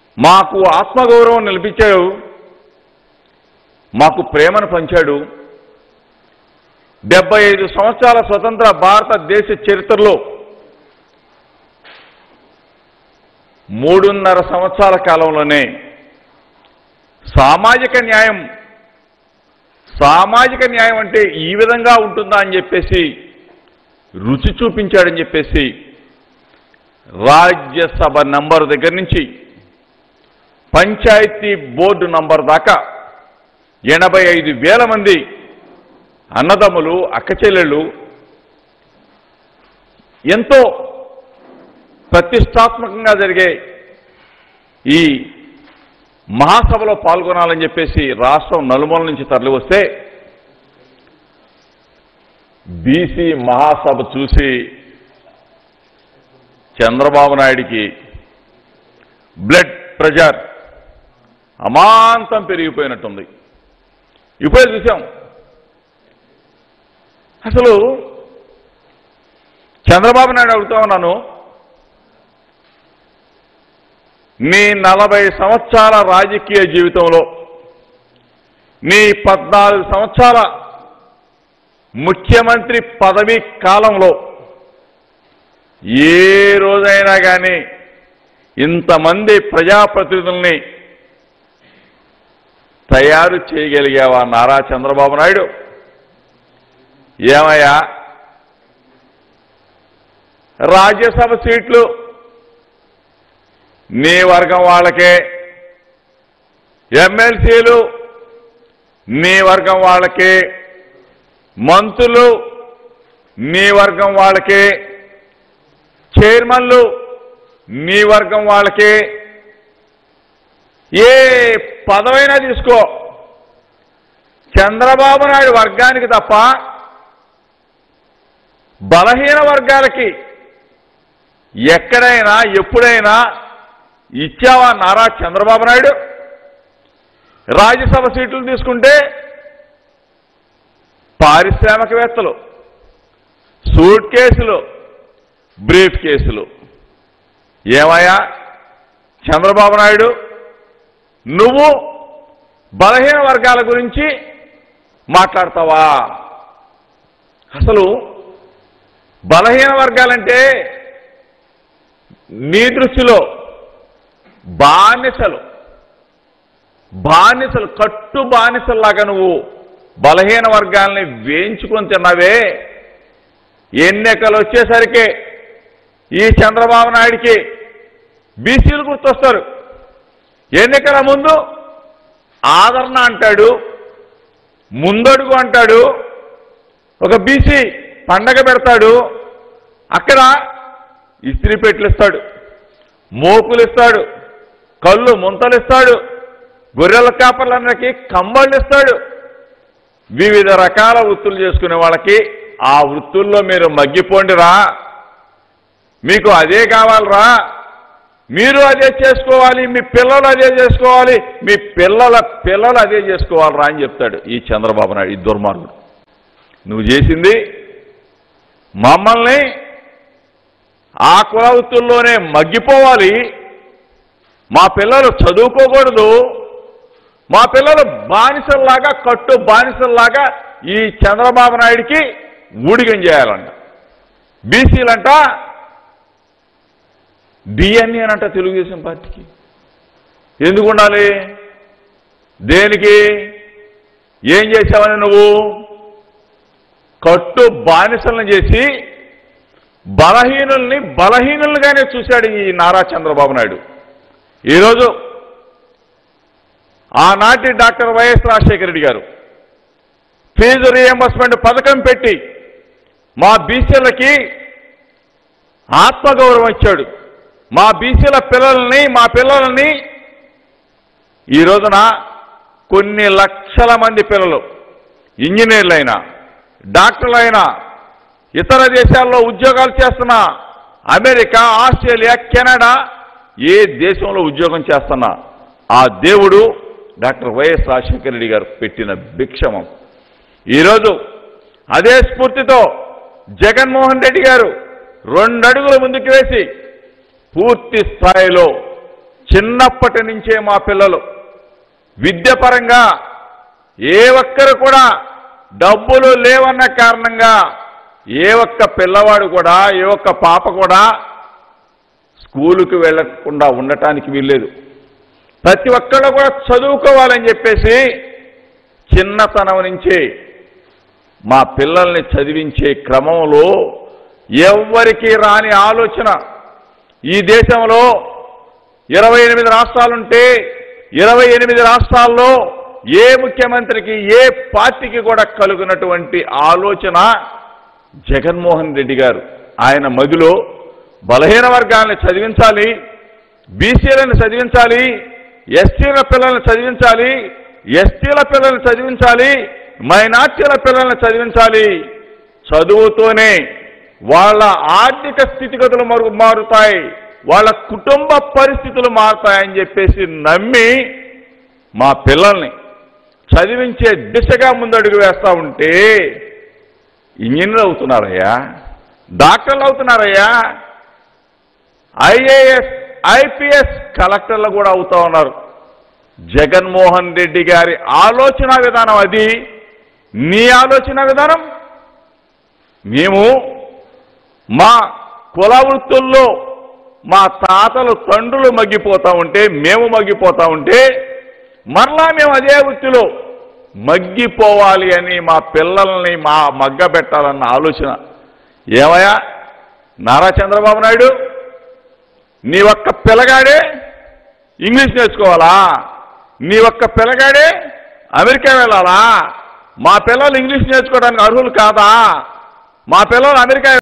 మాకు ఆత్మగౌరవం నిలిపించాడు మాకు ప్రేమను పంచాడు డెబ్బై ఐదు సంవత్సరాల స్వతంత్ర భారతదేశ చరిత్రలో మూడున్నర సంవత్సరాల కాలంలోనే సామాజిక న్యాయం సామాజిక న్యాయం అంటే ఈ విధంగా ఉంటుందా అని చెప్పేసి రుచి చూపించాడని చెప్పేసి రాజ్యసభ నంబర్ దగ్గర నుంచి పంచాయతీ బోర్డు నంబర్ దాకా ఎనభై ఐదు వేల మంది అన్నదమ్ములు అక్కచెల్లెళ్ళు ఎంతో ప్రతిష్టాత్మకంగా జరిగే ఈ మహాసభలో పాల్గొనాలని చెప్పేసి రాష్ట్రం నలుమూల నుంచి తరలి వస్తే బీసీ మహాసభ చూసి చంద్రబాబు నాయుడికి బ్లడ్ ప్రెషర్ అమాంతం పెరిగిపోయినట్టుంది ఇప్పుడే చూసాం అసలు చంద్రబాబు నాయుడు అడుగుతా ఉన్నాను నీ నలభై సంవత్సరాల రాజకీయ జీవితంలో నీ పద్నాలుగు సంవత్సరాల ముఖ్యమంత్రి పదవి కాలంలో ఏ రోజైనా కానీ ఇంతమంది ప్రజాప్రతినిధుల్ని తయారు చేయగలిగావా నారా చంద్రబాబు నాయుడు ఏమయ్యా రాజ్యసభ సీట్లు నీ వర్గం వాళ్ళకే ఎమ్మెల్సీలు నీ వర్గం వాళ్ళకే మంత్రులు నీ వర్గం వాళ్ళకే చైర్మన్లు నీ వర్గం వాళ్ళకే ఏ పదవైనా తీసుకో చంద్రబాబు నాయుడు వర్గానికి తప్ప బలహీన వర్గాలకి ఎక్కడైనా ఎప్పుడైనా ఇచ్చావా నారా చంద్రబాబు నాయుడు రాజ్యసభ సీట్లు తీసుకుంటే పారిశ్రామికవేత్తలు సూట్ కేసులు బ్రీఫ్ కేసులు ఏమయ్యా చంద్రబాబు నాయుడు నువ్వు బలహీన వర్గాల గురించి మాట్లాడతావా అసలు బలహీన వర్గాలంటే నీ దృష్టిలో బానిసలు బానిసలు కట్టు బానిసల్లాగా నువ్వు బలహీన వర్గాల్ని వేయించుకొని తిన్నావే ఎన్నికలు వచ్చేసరికి ఈ చంద్రబాబు నాయుడికి బీసీలు గుర్తొస్తారు ఎన్నికల ముందు ఆదరణ అంటాడు ముందడుగు అంటాడు ఒక బీసీ పండగ పెడతాడు అక్కడ ఇస్త్రీ పెట్లు ఇస్తాడు మోకులు ఇస్తాడు కళ్ళు ముంతలు ఇస్తాడు గొర్రెల కాపర్లందరికీ కంబళ్ళు ఇస్తాడు వివిధ రకాల వృత్తులు చేసుకునే వాళ్ళకి ఆ వృత్తుల్లో మీరు మగ్గిపోండిరా మీకు అదే కావాలరా మీరు అదే చేసుకోవాలి మీ పిల్లలు అదే చేసుకోవాలి మీ పిల్లల పిల్లలు అదే చేసుకోవాలరా అని చెప్తాడు ఈ చంద్రబాబు నాయుడు ఈ దుర్మార్గుడు నువ్వు చేసింది మమ్మల్ని ఆ కుల వృత్తుల్లోనే మగ్గిపోవాలి మా పిల్లలు చదువుకోకూడదు మా పిల్లలు బానిసల్లాగా కట్టు బానిసల్లాగా ఈ చంద్రబాబు నాయుడికి ఊడిగం చేయాలంట బీసీలంట డిఎన్ఏ అంట తెలుగుదేశం పార్టీకి ఎందుకు ఉండాలి దేనికి ఏం చేశావని నువ్వు కట్టు బానిసలను చేసి బలహీనుల్ని బలహీనులుగానే చూశాడు ఈ నారా చంద్రబాబు నాయుడు ఈరోజు ఆనాటి డాక్టర్ వైఎస్ రాజశేఖర రెడ్డి గారు ఫీజు రియంబర్స్మెంట్ పథకం పెట్టి మా బీసీలకి ఆత్మగౌరవం ఇచ్చాడు మా బీసీల పిల్లల్ని మా పిల్లల్ని ఈ రోజున కొన్ని లక్షల మంది పిల్లలు ఇంజనీర్లైనా డాక్టర్లైనా ఇతర దేశాల్లో ఉద్యోగాలు చేస్తున్న అమెరికా ఆస్ట్రేలియా కెనడా ఏ దేశంలో ఉద్యోగం చేస్తున్నా ఆ దేవుడు డాక్టర్ వైఎస్ రాజశేఖర రెడ్డి గారు పెట్టిన భిక్షమం ఈరోజు అదే స్ఫూర్తితో జగన్మోహన్ రెడ్డి గారు రెండు అడుగులు ముందుకు వేసి పూర్తి స్థాయిలో చిన్నప్పటి నుంచే మా పిల్లలు విద్యపరంగా ఏ ఒక్కరు కూడా డబ్బులు లేవన్న కారణంగా ఏ ఒక్క పిల్లవాడు కూడా ఏ ఒక్క పాప కూడా స్కూలుకి వెళ్ళకుండా ఉండటానికి వీల్లేదు ప్రతి ఒక్కళ్ళు కూడా చదువుకోవాలని చెప్పేసి చిన్నతనం నుంచే మా పిల్లల్ని చదివించే క్రమంలో ఎవ్వరికీ రాని ఆలోచన ఈ దేశంలో ఇరవై ఎనిమిది రాష్ట్రాలుంటే ఇరవై ఎనిమిది రాష్ట్రాల్లో ఏ ముఖ్యమంత్రికి ఏ పార్టీకి కూడా కలుగునటువంటి ఆలోచన జగన్మోహన్ రెడ్డి గారు ఆయన మదిలో బలహీన వర్గాలను చదివించాలి బీసీలను చదివించాలి ఎస్టీల పిల్లల్ని చదివించాలి ఎస్టీల పిల్లల్ని చదివించాలి మైనార్టీల పిల్లల్ని చదివించాలి చదువుతోనే వాళ్ళ ఆర్థిక స్థితిగతులు మరుగు మారుతాయి వాళ్ళ కుటుంబ పరిస్థితులు మారుతాయని చెప్పేసి నమ్మి మా పిల్లల్ని చదివించే దిశగా ముందడుగు వేస్తా ఉంటే ఇంజనీర్లు అవుతున్నారయ్యా డాక్టర్లు అవుతున్నారయ్యా ఐఏఎస్ ఐపీఎస్ కలెక్టర్లు కూడా అవుతా ఉన్నారు జగన్మోహన్ రెడ్డి గారి ఆలోచన విధానం అది నీ ఆలోచన విధానం మేము మా కుల వృత్తుల్లో మా తాతలు తండ్రులు మగ్గిపోతా ఉంటే మేము మగ్గిపోతా ఉంటే మరలా మేము అదే వృత్తిలో మగ్గిపోవాలి అని మా పిల్లల్ని మా మగ్గ పెట్టాలన్న ఆలోచన ఏమయ్యా నారా చంద్రబాబు నాయుడు నీ ఒక్క పిల్లగాడే ఇంగ్లీష్ నేర్చుకోవాలా నీ ఒక్క పిల్లగాడే అమెరికా వెళ్ళాలా మా పిల్లలు ఇంగ్లీష్ నేర్చుకోవడానికి అర్హులు కాదా మా పిల్లలు అమెరికా